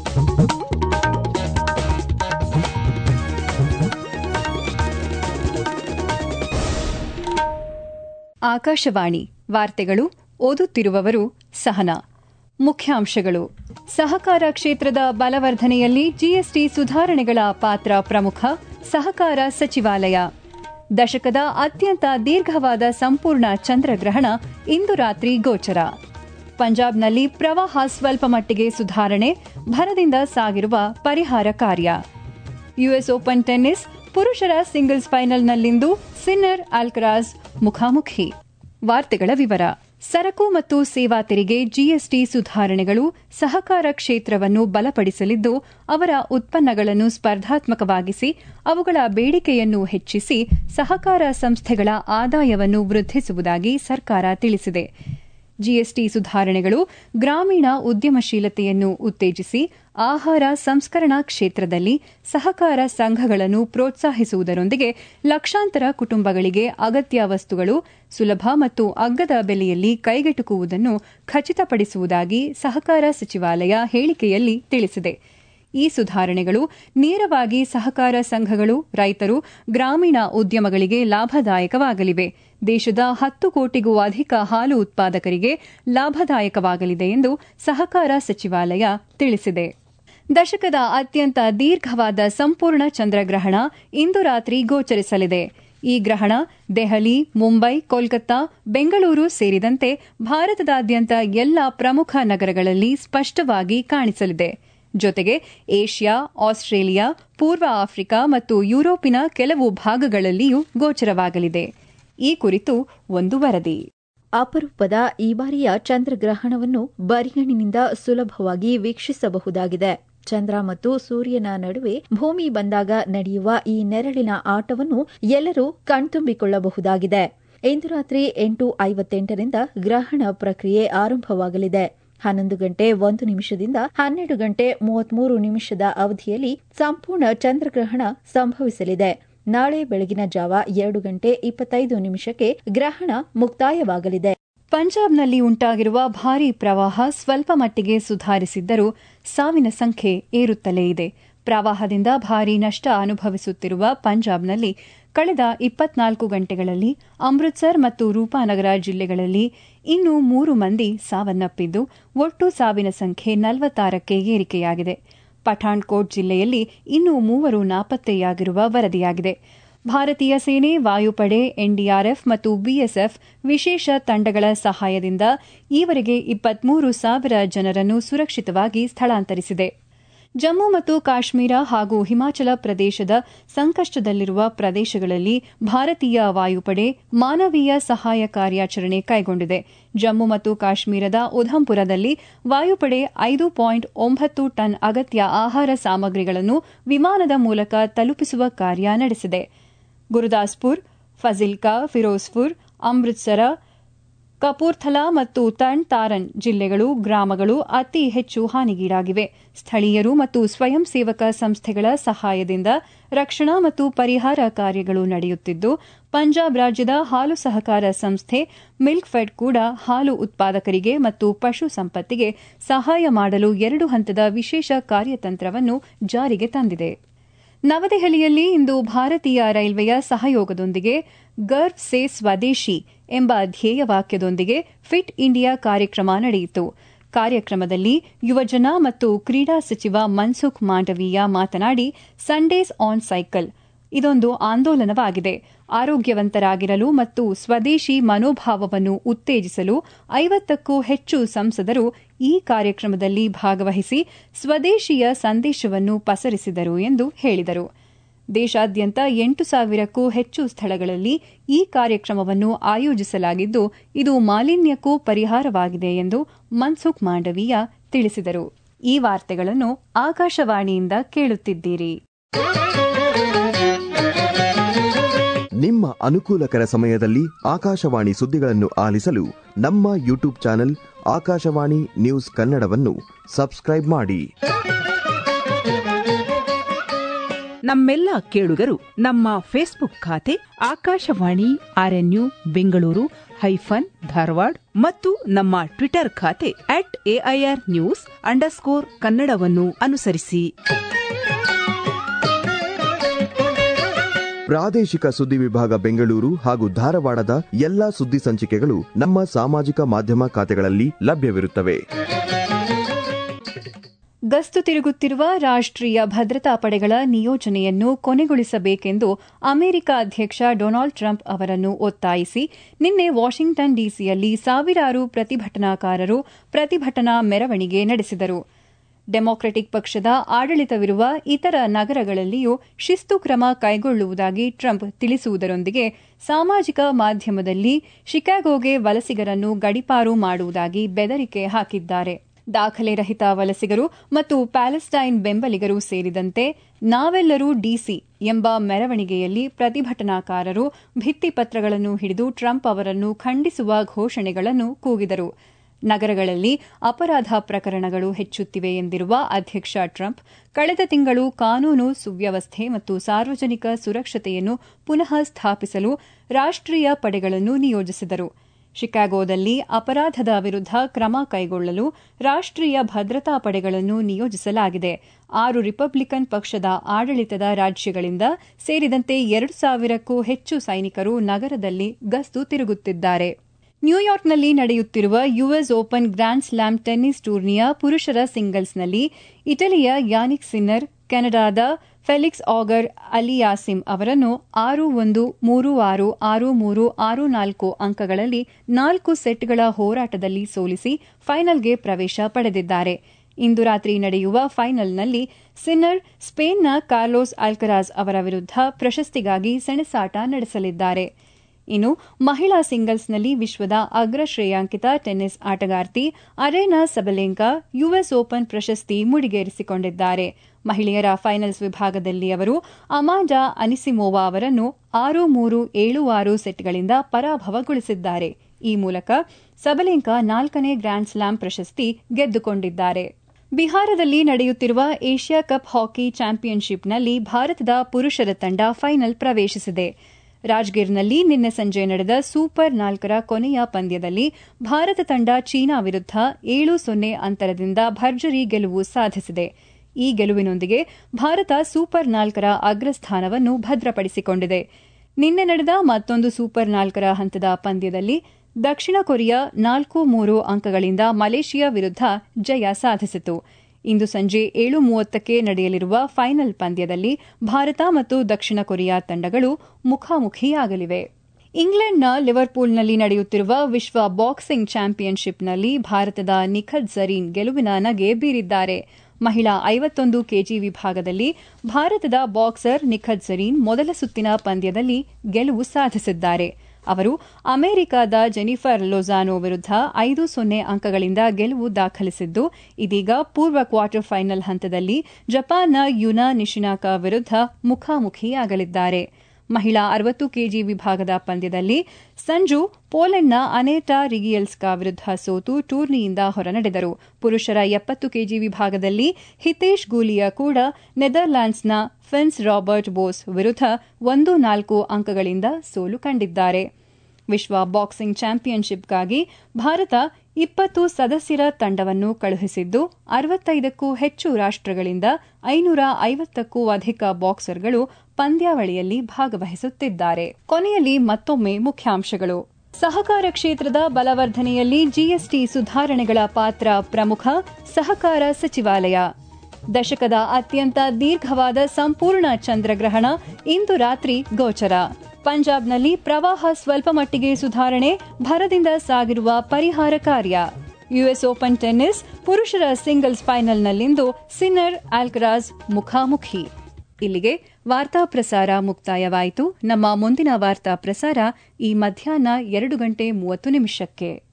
ಆಕಾಶವಾಣಿ ವಾರ್ತೆಗಳು ಓದುತ್ತಿರುವವರು ಸಹನಾ ಮುಖ್ಯಾಂಶಗಳು ಸಹಕಾರ ಕ್ಷೇತ್ರದ ಬಲವರ್ಧನೆಯಲ್ಲಿ ಜಿಎಸ್ಟಿ ಸುಧಾರಣೆಗಳ ಪಾತ್ರ ಪ್ರಮುಖ ಸಹಕಾರ ಸಚಿವಾಲಯ ದಶಕದ ಅತ್ಯಂತ ದೀರ್ಘವಾದ ಸಂಪೂರ್ಣ ಚಂದ್ರಗ್ರಹಣ ಇಂದು ರಾತ್ರಿ ಗೋಚರ ಪಂಜಾಬ್ನಲ್ಲಿ ಪ್ರವಾಹ ಸ್ವಲ್ಪ ಮಟ್ಟಿಗೆ ಸುಧಾರಣೆ ಭರದಿಂದ ಸಾಗಿರುವ ಪರಿಹಾರ ಕಾರ್ಯ ಯುಎಸ್ ಓಪನ್ ಟೆನ್ನಿಸ್ ಪುರುಷರ ಸಿಂಗಲ್ಸ್ ಫೈನಲ್ನಲ್ಲಿಂದು ಸಿನ್ನರ್ ಅಲ್ಕರಾಜ್ ಮುಖಾಮುಖಿ ವಾರ್ತೆಗಳ ವಿವರ ಸರಕು ಮತ್ತು ಸೇವಾ ತೆರಿಗೆ ಜಿಎಸ್ಟಿ ಸುಧಾರಣೆಗಳು ಸಹಕಾರ ಕ್ಷೇತ್ರವನ್ನು ಬಲಪಡಿಸಲಿದ್ದು ಅವರ ಉತ್ಪನ್ನಗಳನ್ನು ಸ್ಪರ್ಧಾತ್ಮಕವಾಗಿಸಿ ಅವುಗಳ ಬೇಡಿಕೆಯನ್ನು ಹೆಚ್ಚಿಸಿ ಸಹಕಾರ ಸಂಸ್ಥೆಗಳ ಆದಾಯವನ್ನು ವೃದ್ಧಿಸುವುದಾಗಿ ಸರ್ಕಾರ ತಿಳಿಸಿದೆ ಜಿಎಸ್ಟಿ ಸುಧಾರಣೆಗಳು ಗ್ರಾಮೀಣ ಉದ್ಯಮಶೀಲತೆಯನ್ನು ಉತ್ತೇಜಿಸಿ ಆಹಾರ ಸಂಸ್ಕರಣಾ ಕ್ಷೇತ್ರದಲ್ಲಿ ಸಹಕಾರ ಸಂಘಗಳನ್ನು ಪ್ರೋತ್ಸಾಹಿಸುವುದರೊಂದಿಗೆ ಲಕ್ಷಾಂತರ ಕುಟುಂಬಗಳಿಗೆ ಅಗತ್ಯ ವಸ್ತುಗಳು ಸುಲಭ ಮತ್ತು ಅಗ್ಗದ ಬೆಲೆಯಲ್ಲಿ ಕೈಗೆಟುಕುವುದನ್ನು ಖಚಿತಪಡಿಸುವುದಾಗಿ ಸಹಕಾರ ಸಚಿವಾಲಯ ಹೇಳಿಕೆಯಲ್ಲಿ ತಿಳಿಸಿದೆ ಈ ಸುಧಾರಣೆಗಳು ನೇರವಾಗಿ ಸಹಕಾರ ಸಂಘಗಳು ರೈತರು ಗ್ರಾಮೀಣ ಉದ್ಯಮಗಳಿಗೆ ಲಾಭದಾಯಕವಾಗಲಿವೆ ದೇಶದ ಹತ್ತು ಕೋಟಿಗೂ ಅಧಿಕ ಹಾಲು ಉತ್ಪಾದಕರಿಗೆ ಲಾಭದಾಯಕವಾಗಲಿದೆ ಎಂದು ಸಹಕಾರ ಸಚಿವಾಲಯ ತಿಳಿಸಿದೆ ದಶಕದ ಅತ್ಯಂತ ದೀರ್ಘವಾದ ಸಂಪೂರ್ಣ ಚಂದ್ರಗ್ರಹಣ ಇಂದು ರಾತ್ರಿ ಗೋಚರಿಸಲಿದೆ ಈ ಗ್ರಹಣ ದೆಹಲಿ ಮುಂಬೈ ಕೋಲ್ಕತ್ತಾ ಬೆಂಗಳೂರು ಸೇರಿದಂತೆ ಭಾರತದಾದ್ಯಂತ ಎಲ್ಲ ಪ್ರಮುಖ ನಗರಗಳಲ್ಲಿ ಸ್ಪಷ್ಟವಾಗಿ ಕಾಣಿಸಲಿದೆ ಜೊತೆಗೆ ಏಷ್ಯಾ ಆಸ್ಟ್ರೇಲಿಯಾ ಪೂರ್ವ ಆಫ್ರಿಕಾ ಮತ್ತು ಯುರೋಪಿನ ಕೆಲವು ಭಾಗಗಳಲ್ಲಿಯೂ ಗೋಚರವಾಗಲಿದೆ ಈ ಕುರಿತು ಒಂದು ವರದಿ ಅಪರೂಪದ ಈ ಬಾರಿಯ ಚಂದ್ರಗ್ರಹಣವನ್ನು ಬರಿಗಣ್ಣಿನಿಂದ ಸುಲಭವಾಗಿ ವೀಕ್ಷಿಸಬಹುದಾಗಿದೆ ಚಂದ್ರ ಮತ್ತು ಸೂರ್ಯನ ನಡುವೆ ಭೂಮಿ ಬಂದಾಗ ನಡೆಯುವ ಈ ನೆರಳಿನ ಆಟವನ್ನು ಎಲ್ಲರೂ ಕಣ್ತುಂಬಿಕೊಳ್ಳಬಹುದಾಗಿದೆ ಇಂದು ರಾತ್ರಿ ಎಂಟು ಐವತ್ತೆಂಟರಿಂದ ಗ್ರಹಣ ಪ್ರಕ್ರಿಯೆ ಆರಂಭವಾಗಲಿದೆ ಹನ್ನೊಂದು ಗಂಟೆ ಒಂದು ನಿಮಿಷದಿಂದ ಹನ್ನೆರಡು ಗಂಟೆ ಮೂವತ್ಮೂರು ನಿಮಿಷದ ಅವಧಿಯಲ್ಲಿ ಸಂಪೂರ್ಣ ಚಂದ್ರಗ್ರಹಣ ಸಂಭವಿಸಲಿದೆ ನಾಳೆ ಬೆಳಗಿನ ಜಾವ ಎರಡು ಗಂಟೆ ಇಪ್ಪತ್ತೈದು ನಿಮಿಷಕ್ಕೆ ಗ್ರಹಣ ಮುಕ್ತಾಯವಾಗಲಿದೆ ಪಂಜಾಬ್ನಲ್ಲಿ ಉಂಟಾಗಿರುವ ಭಾರೀ ಪ್ರವಾಹ ಸ್ವಲ್ಪ ಮಟ್ಟಿಗೆ ಸುಧಾರಿಸಿದ್ದರೂ ಸಾವಿನ ಸಂಖ್ಯೆ ಏರುತ್ತಲೇ ಇದೆ ಪ್ರವಾಹದಿಂದ ಭಾರೀ ನಷ್ಟ ಅನುಭವಿಸುತ್ತಿರುವ ಪಂಜಾಬ್ನಲ್ಲಿ ಕಳೆದ ಇಪ್ಪತ್ನಾಲ್ಕು ಗಂಟೆಗಳಲ್ಲಿ ಅಮೃತ್ಸರ್ ಮತ್ತು ರೂಪಾನಗರ ಜಿಲ್ಲೆಗಳಲ್ಲಿ ಇನ್ನೂ ಮೂರು ಮಂದಿ ಸಾವನ್ನಪ್ಪಿದ್ದು ಒಟ್ಟು ಸಾವಿನ ಸಂಖ್ಯೆ ನಲವತ್ತಾರಕ್ಕೆ ಏರಿಕೆಯಾಗಿದೆ ಪಠಾಣ್ಕೋಟ್ ಜಿಲ್ಲೆಯಲ್ಲಿ ಇನ್ನೂ ಮೂವರು ನಾಪತ್ತೆಯಾಗಿರುವ ವರದಿಯಾಗಿದೆ ಭಾರತೀಯ ಸೇನೆ ವಾಯುಪಡೆ ಎನ್ಡಿಆರ್ಎಫ್ ಮತ್ತು ಬಿಎಸ್ಎಫ್ ವಿಶೇಷ ತಂಡಗಳ ಸಹಾಯದಿಂದ ಈವರೆಗೆ ಇಪ್ಪತ್ಮೂರು ಸಾವಿರ ಜನರನ್ನು ಸುರಕ್ಷಿತವಾಗಿ ಸ್ಥಳಾಂತರಿಸಿದೆ ಜಮ್ಮು ಮತ್ತು ಕಾಶ್ಮೀರ ಹಾಗೂ ಹಿಮಾಚಲ ಪ್ರದೇಶದ ಸಂಕಷ್ಟದಲ್ಲಿರುವ ಪ್ರದೇಶಗಳಲ್ಲಿ ಭಾರತೀಯ ವಾಯುಪಡೆ ಮಾನವೀಯ ಸಹಾಯ ಕಾರ್ಯಾಚರಣೆ ಕೈಗೊಂಡಿದೆ ಜಮ್ಮು ಮತ್ತು ಕಾಶ್ಮೀರದ ಉಧಂಪುರದಲ್ಲಿ ವಾಯುಪಡೆ ಐದು ಪಾಯಿಂಟ್ ಒಂಬತ್ತು ಟನ್ ಅಗತ್ಯ ಆಹಾರ ಸಾಮಗ್ರಿಗಳನ್ನು ವಿಮಾನದ ಮೂಲಕ ತಲುಪಿಸುವ ಕಾರ್ಯ ನಡೆಸಿದೆ ಗುರುದಾಸ್ಪುರ್ ಫಜಿಲ್ಕಾ ಫಿರೋಜ್ಪುರ್ ಅಮೃತ್ಸರ ಕಪೂರ್ಥಲಾ ಮತ್ತು ತಣ್ ತಾರನ್ ಜಿಲ್ಲೆಗಳು ಗ್ರಾಮಗಳು ಅತಿ ಹೆಚ್ಚು ಹಾನಿಗೀಡಾಗಿವೆ ಸ್ಥಳೀಯರು ಮತ್ತು ಸ್ವಯಂ ಸೇವಕ ಸಂಸ್ಥೆಗಳ ಸಹಾಯದಿಂದ ರಕ್ಷಣಾ ಮತ್ತು ಪರಿಹಾರ ಕಾರ್ಯಗಳು ನಡೆಯುತ್ತಿದ್ದು ಪಂಜಾಬ್ ರಾಜ್ಯದ ಹಾಲು ಸಹಕಾರ ಸಂಸ್ಥೆ ಮಿಲ್ಕ್ ಫೆಡ್ ಕೂಡ ಹಾಲು ಉತ್ಪಾದಕರಿಗೆ ಮತ್ತು ಪಶು ಸಂಪತ್ತಿಗೆ ಸಹಾಯ ಮಾಡಲು ಎರಡು ಹಂತದ ವಿಶೇಷ ಕಾರ್ಯತಂತ್ರವನ್ನು ಜಾರಿಗೆ ತಂದಿದೆ ನವದೆಹಲಿಯಲ್ಲಿ ಇಂದು ಭಾರತೀಯ ರೈಲ್ವೆಯ ಸಹಯೋಗದೊಂದಿಗೆ ಗರ್ವ್ ಸೇ ಸ್ವದೇಶಿ ಎಂಬ ಧ್ಯೇಯವಾಕ್ಯದೊಂದಿಗೆ ಫಿಟ್ ಇಂಡಿಯಾ ಕಾರ್ಯಕ್ರಮ ನಡೆಯಿತು ಕಾರ್ಯಕ್ರಮದಲ್ಲಿ ಯುವಜನ ಮತ್ತು ಕ್ರೀಡಾ ಸಚಿವ ಮನ್ಸುಖ್ ಮಾಂಡವೀಯ ಮಾತನಾಡಿ ಸಂಡೇಸ್ ಆನ್ ಸೈಕಲ್ ಇದೊಂದು ಆಂದೋಲನವಾಗಿದೆ ಆರೋಗ್ಯವಂತರಾಗಿರಲು ಮತ್ತು ಸ್ವದೇಶಿ ಮನೋಭಾವವನ್ನು ಉತ್ತೇಜಿಸಲು ಐವತ್ತಕ್ಕೂ ಹೆಚ್ಚು ಸಂಸದರು ಈ ಕಾರ್ಯಕ್ರಮದಲ್ಲಿ ಭಾಗವಹಿಸಿ ಸ್ವದೇಶಿಯ ಸಂದೇಶವನ್ನು ಪಸರಿಸಿದರು ಎಂದು ಹೇಳಿದರು ದೇಶಾದ್ಯಂತ ಎಂಟು ಸಾವಿರಕ್ಕೂ ಹೆಚ್ಚು ಸ್ಥಳಗಳಲ್ಲಿ ಈ ಕಾರ್ಯಕ್ರಮವನ್ನು ಆಯೋಜಿಸಲಾಗಿದ್ದು ಇದು ಮಾಲಿನ್ಯಕ್ಕೂ ಪರಿಹಾರವಾಗಿದೆ ಎಂದು ಮನ್ಸುಖ್ ಮಾಂಡವೀಯ ತಿಳಿಸಿದರು ಈ ವಾರ್ತೆಗಳನ್ನು ಆಕಾಶವಾಣಿಯಿಂದ ಕೇಳುತ್ತಿದ್ದೀರಿ ನಿಮ್ಮ ಅನುಕೂಲಕರ ಸಮಯದಲ್ಲಿ ಆಕಾಶವಾಣಿ ಸುದ್ದಿಗಳನ್ನು ಆಲಿಸಲು ನಮ್ಮ ಯೂಟ್ಯೂಬ್ ಚಾನೆಲ್ ಆಕಾಶವಾಣಿ ನ್ಯೂಸ್ ಕನ್ನಡವನ್ನು ಸಬ್ಸ್ಕ್ರೈಬ್ ಮಾಡಿ ನಮ್ಮೆಲ್ಲ ಕೇಳುಗರು ನಮ್ಮ ಫೇಸ್ಬುಕ್ ಖಾತೆ ಆಕಾಶವಾಣಿ ಆರ್ಎನ್ಯು ಬೆಂಗಳೂರು ಹೈಫನ್ ಧಾರವಾಡ ಮತ್ತು ನಮ್ಮ ಟ್ವಿಟರ್ ಖಾತೆ ಅಟ್ ಎಐಆರ್ ನ್ಯೂಸ್ ಅಂಡರ್ಸ್ಕೋರ್ ಕನ್ನಡವನ್ನು ಅನುಸರಿಸಿ ಪ್ರಾದೇಶಿಕ ಸುದ್ದಿ ವಿಭಾಗ ಬೆಂಗಳೂರು ಹಾಗೂ ಧಾರವಾಡದ ಎಲ್ಲಾ ಸುದ್ದಿ ಸಂಚಿಕೆಗಳು ನಮ್ಮ ಸಾಮಾಜಿಕ ಮಾಧ್ಯಮ ಖಾತೆಗಳಲ್ಲಿ ಲಭ್ಯವಿರುತ್ತವೆ ಗಸ್ತು ತಿರುಗುತ್ತಿರುವ ರಾಷ್ಟ್ರೀಯ ಭದ್ರತಾ ಪಡೆಗಳ ನಿಯೋಜನೆಯನ್ನು ಕೊನೆಗೊಳಿಸಬೇಕೆಂದು ಅಮೆರಿಕ ಅಧ್ಯಕ್ಷ ಡೊನಾಲ್ಡ್ ಟ್ರಂಪ್ ಅವರನ್ನು ಒತ್ತಾಯಿಸಿ ನಿನ್ನೆ ವಾಷಿಂಗ್ಟನ್ ಡಿಸಿಯಲ್ಲಿ ಸಾವಿರಾರು ಪ್ರತಿಭಟನಾಕಾರರು ಪ್ರತಿಭಟನಾ ಮೆರವಣಿಗೆ ನಡೆಸಿದರು ಡೆಮಾಕ್ರೆಟಿಕ್ ಪಕ್ಷದ ಆಡಳಿತವಿರುವ ಇತರ ನಗರಗಳಲ್ಲಿಯೂ ಶಿಸ್ತು ಕ್ರಮ ಕೈಗೊಳ್ಳುವುದಾಗಿ ಟ್ರಂಪ್ ತಿಳಿಸುವುದರೊಂದಿಗೆ ಸಾಮಾಜಿಕ ಮಾಧ್ಯಮದಲ್ಲಿ ಶಿಕಾಗೋಗೆ ವಲಸಿಗರನ್ನು ಗಡಿಪಾರು ಮಾಡುವುದಾಗಿ ಬೆದರಿಕೆ ಹಾಕಿದ್ದಾರೆ ದಾಖಲೆ ರಹಿತ ವಲಸಿಗರು ಮತ್ತು ಪ್ಯಾಲೆಸ್ಟೈನ್ ಬೆಂಬಲಿಗರು ಸೇರಿದಂತೆ ನಾವೆಲ್ಲರೂ ಡಿಸಿ ಎಂಬ ಮೆರವಣಿಗೆಯಲ್ಲಿ ಪ್ರತಿಭಟನಾಕಾರರು ಭಿತ್ತಿಪತ್ರಗಳನ್ನು ಹಿಡಿದು ಟ್ರಂಪ್ ಅವರನ್ನು ಖಂಡಿಸುವ ಘೋಷಣೆಗಳನ್ನು ಕೂಗಿದರು ನಗರಗಳಲ್ಲಿ ಅಪರಾಧ ಪ್ರಕರಣಗಳು ಹೆಚ್ಚುತ್ತಿವೆ ಎಂದಿರುವ ಅಧ್ಯಕ್ಷ ಟ್ರಂಪ್ ಕಳೆದ ತಿಂಗಳು ಕಾನೂನು ಸುವ್ಯವಸ್ಥೆ ಮತ್ತು ಸಾರ್ವಜನಿಕ ಸುರಕ್ಷತೆಯನ್ನು ಪುನಃ ಸ್ಥಾಪಿಸಲು ರಾಷ್ಟ್ರೀಯ ಪಡೆಗಳನ್ನು ನಿಯೋಜಿಸಿದರು ಶಿಕಾಗೋದಲ್ಲಿ ಅಪರಾಧದ ವಿರುದ್ಧ ಕ್ರಮ ಕೈಗೊಳ್ಳಲು ರಾಷ್ಟ್ರೀಯ ಭದ್ರತಾ ಪಡೆಗಳನ್ನು ನಿಯೋಜಿಸಲಾಗಿದೆ ಆರು ರಿಪಬ್ಲಿಕನ್ ಪಕ್ಷದ ಆಡಳಿತದ ರಾಜ್ಯಗಳಿಂದ ಸೇರಿದಂತೆ ಎರಡು ಸಾವಿರಕ್ಕೂ ಹೆಚ್ಚು ಸೈನಿಕರು ನಗರದಲ್ಲಿ ಗಸ್ತು ತಿರುಗುತ್ತಿದ್ದಾರೆ ನ್ಯೂಯಾರ್ಕ್ನಲ್ಲಿ ನಡೆಯುತ್ತಿರುವ US open grand slam tennis ಟೂರ್ನಿಯ ಪುರುಷರ ಸಿಂಗಲ್ಸ್ನಲ್ಲಿ ಇಟಲಿಯ ಯಾನಿಕ್ ಸಿನ್ನರ್ ಕೆನಡಾದ ಫೆಲಿಕ್ಸ್ ಆಗರ್ ಅಲಿಯಾಸಿಮ್ ಅವರನ್ನು ಆರು ಒಂದು ಮೂರು ಆರು ಆರು ಮೂರು ಆರು ನಾಲ್ಕು ಅಂಕಗಳಲ್ಲಿ ನಾಲ್ಕು ಸೆಟ್ಗಳ ಹೋರಾಟದಲ್ಲಿ ಸೋಲಿಸಿ ಫೈನಲ್ಗೆ ಪ್ರವೇಶ ಪಡೆದಿದ್ದಾರೆ ಇಂದು ರಾತ್ರಿ ನಡೆಯುವ ಫೈನಲ್ನಲ್ಲಿ ಸಿನ್ನರ್ ಸ್ಪೇನ್ನ ಕಾರ್ಲೋಸ್ ಆಲ್ಕರಾಜ್ ಅವರ ವಿರುದ್ಧ ಪ್ರಶಸ್ತಿಗಾಗಿ ಸೆಣಸಾಟ ನಡೆಸಲಿದ್ದಾರೆ ಇನ್ನು ಮಹಿಳಾ ಸಿಂಗಲ್ಸ್ನಲ್ಲಿ ವಿಶ್ವದ ಅಗ್ರ ಶ್ರೇಯಾಂಕಿತ ಟೆನ್ನಿಸ್ ಆಟಗಾರ್ತಿ ಅರೇನಾ ಸಬಲೆಂಕಾ ಯುಎಸ್ ಓಪನ್ ಪ್ರಶಸ್ತಿ ಮುಡಿಗೇರಿಸಿಕೊಂಡಿದ್ದಾರೆ ಮಹಿಳೆಯರ ಫೈನಲ್ಸ್ ವಿಭಾಗದಲ್ಲಿ ಅವರು ಅಮಾಂಡಾ ಅನಿಸಿಮೋವಾ ಅವರನ್ನು ಆರು ಮೂರು ಏಳು ಆರು ಸೆಟ್ಗಳಿಂದ ಪರಾಭವಗೊಳಿಸಿದ್ದಾರೆ ಈ ಮೂಲಕ ಸಬಲೆಂಕಾ ನಾಲ್ಕನೇ ಗ್ರ್ಯಾಂಡ್ ಸ್ಲಾಮ್ ಪ್ರಶಸ್ತಿ ಗೆದ್ದುಕೊಂಡಿದ್ದಾರೆ ಬಿಹಾರದಲ್ಲಿ ನಡೆಯುತ್ತಿರುವ ಏಷ್ಯಾ ಕಪ್ ಹಾಕಿ ಚಾಂಪಿಯನ್ಶಿಪ್ನಲ್ಲಿ ಭಾರತದ ಪುರುಷರ ತಂಡ ಫೈನಲ್ ಪ್ರವೇಶಿಸಿದೆ ರಾಜ್ಗಿರ್ನಲ್ಲಿ ನಿನ್ನೆ ಸಂಜೆ ನಡೆದ ಸೂಪರ್ ನಾಲ್ಕರ ಕೊನೆಯ ಪಂದ್ಯದಲ್ಲಿ ಭಾರತ ತಂಡ ಚೀನಾ ವಿರುದ್ಧ ಏಳು ಸೊನ್ನೆ ಅಂತರದಿಂದ ಭರ್ಜರಿ ಗೆಲುವು ಸಾಧಿಸಿದೆ ಈ ಗೆಲುವಿನೊಂದಿಗೆ ಭಾರತ ಸೂಪರ್ ನಾಲ್ಕರ ಅಗ್ರಸ್ಥಾನವನ್ನು ಭದ್ರಪಡಿಸಿಕೊಂಡಿದೆ ನಿನ್ನೆ ನಡೆದ ಮತ್ತೊಂದು ಸೂಪರ್ ನಾಲ್ಕರ ಹಂತದ ಪಂದ್ಯದಲ್ಲಿ ದಕ್ಷಿಣ ಕೊರಿಯಾ ನಾಲ್ಕು ಮೂರು ಅಂಕಗಳಿಂದ ಮಲೇಷಿಯಾ ವಿರುದ್ಧ ಜಯ ಸಾಧಿಸಿತು ಇಂದು ಸಂಜೆ ಏಳು ಮೂವತ್ತಕ್ಕೆ ನಡೆಯಲಿರುವ ಫೈನಲ್ ಪಂದ್ಯದಲ್ಲಿ ಭಾರತ ಮತ್ತು ದಕ್ಷಿಣ ಕೊರಿಯಾ ತಂಡಗಳು ಮುಖಾಮುಖಿಯಾಗಲಿವೆ ಇಂಗ್ಲೆಂಡ್ನ ಲಿವರ್ಪೂಲ್ನಲ್ಲಿ ನಡೆಯುತ್ತಿರುವ ವಿಶ್ವ ಬಾಕ್ಸಿಂಗ್ ಚಾಂಪಿಯನ್ಶಿಪ್ನಲ್ಲಿ ಭಾರತದ ನಿಖತ್ ಜರೀನ್ ಗೆಲುವಿನ ನಗೆ ಬೀರಿದ್ದಾರೆ ಮಹಿಳಾ ಐವತ್ತೊಂದು ಕೆಜಿ ವಿಭಾಗದಲ್ಲಿ ಭಾರತದ ಬಾಕ್ಸರ್ ನಿಖತ್ ಜರೀನ್ ಮೊದಲ ಸುತ್ತಿನ ಪಂದ್ಯದಲ್ಲಿ ಗೆಲುವು ಸಾಧಿಸಿದ್ದಾರೆ ಅವರು ಅಮೆರಿಕದ ಜೆನಿಫರ್ ಲೊಜಾನೋ ವಿರುದ್ಧ ಐದು ಸೊನ್ನೆ ಅಂಕಗಳಿಂದ ಗೆಲುವು ದಾಖಲಿಸಿದ್ದು ಇದೀಗ ಪೂರ್ವ ಕ್ವಾರ್ಟರ್ ಫೈನಲ್ ಹಂತದಲ್ಲಿ ಜಪಾನ್ನ ಯುನಾ ನಿಶಿನಾಕಾ ವಿರುದ್ಧ ಮುಖಾಮುಖಿಯಾಗಲಿದ್ದಾರೆ ಮಹಿಳಾ ಅರವತ್ತು ಕೆಜಿ ವಿಭಾಗದ ಪಂದ್ಯದಲ್ಲಿ ಸಂಜು ಪೋಲೆಂಡ್ನ ಅನೇಟಾ ರಿಗಿಯಲ್ಸ್ಕಾ ವಿರುದ್ಧ ಸೋತು ಟೂರ್ನಿಯಿಂದ ಹೊರನಡೆದರು ಪುರುಷರ ಎಪ್ಪತ್ತು ಕೆಜಿ ವಿಭಾಗದಲ್ಲಿ ಹಿತೇಶ್ ಗೂಲಿಯಾ ಕೂಡ ನೆದರ್ಲ್ಯಾಂಡ್ಸ್ನ ಫೆನ್ಸ್ ರಾಬರ್ಟ್ ಬೋಸ್ ವಿರುದ್ಧ ಒಂದು ನಾಲ್ಕು ಅಂಕಗಳಿಂದ ಸೋಲು ಕಂಡಿದ್ದಾರೆ ವಿಶ್ವ ಬಾಕ್ಸಿಂಗ್ ಚಾಂಪಿಯನ್ಶಿಪ್ಗಾಗಿ ಭಾರತ ಇಪ್ಪತ್ತು ಸದಸ್ಯರ ತಂಡವನ್ನು ಕಳುಹಿಸಿದ್ದು ಅರವತ್ತೈದಕ್ಕೂ ಹೆಚ್ಚು ರಾಷ್ಟಗಳಿಂದ ಐನೂರ ಐವತ್ತಕ್ಕೂ ಅಧಿಕ ಬಾಕ್ಸರ್ಗಳು ಪಂದ್ಯಾವಳಿಯಲ್ಲಿ ಭಾಗವಹಿಸುತ್ತಿದ್ದಾರೆ ಕೊನೆಯಲ್ಲಿ ಮತ್ತೊಮ್ಮೆ ಮುಖ್ಯಾಂಶಗಳು ಸಹಕಾರ ಕ್ಷೇತ್ರದ ಬಲವರ್ಧನೆಯಲ್ಲಿ ಜಿಎಸ್ಟಿ ಸುಧಾರಣೆಗಳ ಪಾತ್ರ ಪ್ರಮುಖ ಸಹಕಾರ ಸಚಿವಾಲಯ ದಶಕದ ಅತ್ಯಂತ ದೀರ್ಘವಾದ ಸಂಪೂರ್ಣ ಚಂದ್ರಗ್ರಹಣ ಇಂದು ರಾತ್ರಿ ಗೋಚರ ಪಂಜಾಬ್ನಲ್ಲಿ ಪ್ರವಾಹ ಸ್ವಲ್ಪ ಮಟ್ಟಿಗೆ ಸುಧಾರಣೆ ಭರದಿಂದ ಸಾಗಿರುವ ಪರಿಹಾರ ಕಾರ್ಯ ಯುಎಸ್ ಓಪನ್ ಟೆನ್ನಿಸ್ ಪುರುಷರ ಸಿಂಗಲ್ಸ್ ಫೈನಲ್ನಲ್ಲಿಂದು ಸಿನ್ನರ್ ಆಲ್ಕರಾಜ್ ಮುಖಾಮುಖಿ ಇಲ್ಲಿಗೆ ವಾರ್ತಾ ಪ್ರಸಾರ ಮುಕ್ತಾಯವಾಯಿತು ನಮ್ಮ ಮುಂದಿನ ವಾರ್ತಾ ಪ್ರಸಾರ ಈ ಮಧ್ಯಾಹ್ನ ಎರಡು ಗಂಟೆ ಮೂವತ್ತು ನಿಮಿಷಕ್ಕೆ